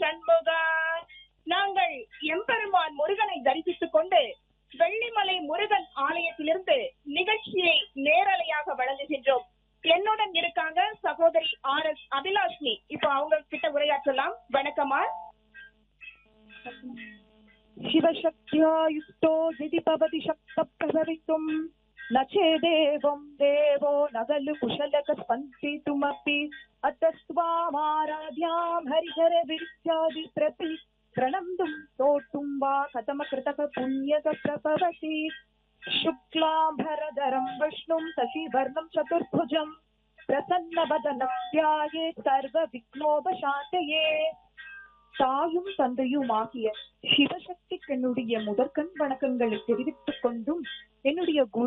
சண்முகா நாங்கள் எம்பெருமான் முருகனை தரிசித்துக் கொண்டு வெள்ளிமலை முருகன் ஆலயத்திலிருந்து நிகழ்ச்சியை நேரலையாக வழங்குகின்றோம் என்னுடன் இருக்காங்க சகோதரி ஆர் எஸ் அபிலாஷ்னி இப்போ அவங்க கிட்ட உரையாற்றலாம் வணக்கமா शिवशक्त्या युक्तो यदि भवति शक्तप्रभवितुम् न चेदेवं देवो न खलु कुशलकस्पन्दितुमपि अतस्त्वामाराध्यां हरिहरविर्यादि प्रति प्रणम्तुं स्तोतुं वा कथमकृतः पुण्यक प्रभवति शुक्लाम्भरधरं विष्णुं शशिवर्णं चतुर्भुजं प्रसन्नवदनं ध्यायेत् सर्वविघ्नोपशान्तये தாயும் தந்தையும் ஆகிய சிவசக்திக்கு என்னுடைய முதற்கண் வணக்கங்களை தெரிவித்துக் கொண்டும் என்னுடைய குரு